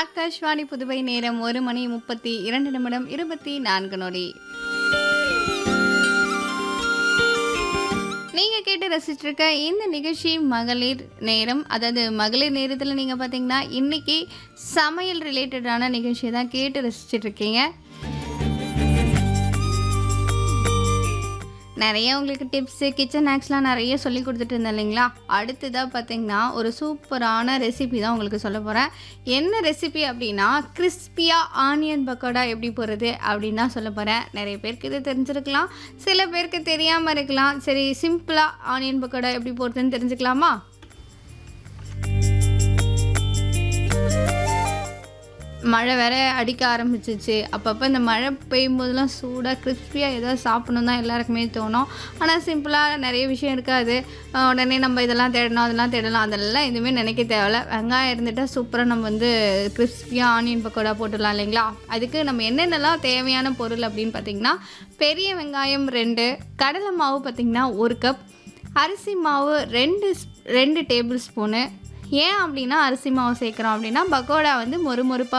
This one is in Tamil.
ஆகாஷ்வாணி புதுவை நேரம் ஒரு மணி முப்பத்தி இரண்டு நிமிடம் இருபத்தி நான்கு நொடி நீங்க கேட்டு ரசிச்சிட்டு இருக்க இந்த நிகழ்ச்சி மகளிர் நேரம் அதாவது மகளிர் நேரத்தில் நீங்க பார்த்தீங்கன்னா இன்னைக்கு சமையல் ரிலேட்டடான நிகழ்ச்சியை தான் கேட்டு ரசிச்சிட்டு இருக்கீங்க நிறைய உங்களுக்கு டிப்ஸு கிச்சன் ஹேக்ஸ்லாம் நிறைய சொல்லி கொடுத்துட்டு இருந்தேன் இல்லைங்களா அடுத்ததாக பார்த்தீங்கன்னா ஒரு சூப்பரான ரெசிபி தான் உங்களுக்கு சொல்ல போகிறேன் என்ன ரெசிபி அப்படின்னா கிறிஸ்பியாக ஆனியன் பக்கோடா எப்படி போடுறது அப்படின்னு தான் சொல்ல போகிறேன் நிறைய பேருக்கு இது தெரிஞ்சிருக்கலாம் சில பேருக்கு தெரியாமல் இருக்கலாம் சரி சிம்பிளாக ஆனியன் பக்கோடா எப்படி போடுறதுன்னு தெரிஞ்சுக்கலாமா மழை வேற அடிக்க ஆரம்பிச்சிச்சு அப்பப்போ இந்த மழை பெய்யும் போதெல்லாம் சூடாக கிறிஸ்பியாக ஏதாவது சாப்பிடணும் தான் எல்லாருக்குமே தோணும் ஆனால் சிம்பிளாக நிறைய விஷயம் இருக்காது அஹ் உடனே நம்ம இதெல்லாம் தேடணும் அதெல்லாம் தேடலாம் அதெல்லாம் எதுவுமே நினைக்க தேவையில்ல வெங்காயம் இருந்துட்டால் சூப்பராக நம்ம வந்து கிறிஸ்பியாக ஆனியன் பக்கோடா போட்டுடலாம் இல்லைங்களா அதுக்கு நம்ம என்னென்னலாம் தேவையான பொருள் அப்படின்னு பார்த்தீங்கன்னா பெரிய வெங்காயம் ரெண்டு கடலை மாவு பார்த்திங்கன்னா ஒரு கப் அரிசி மாவு ரெண்டு ஸ்- ரெண்டு டேபிள் ஸ்பூனு ஏன் அப்படின்னா அரிசி மாவு சேர்க்குறோம் அப்படின்னா பக்கோடா வந்து மொறு மொறுப்பாக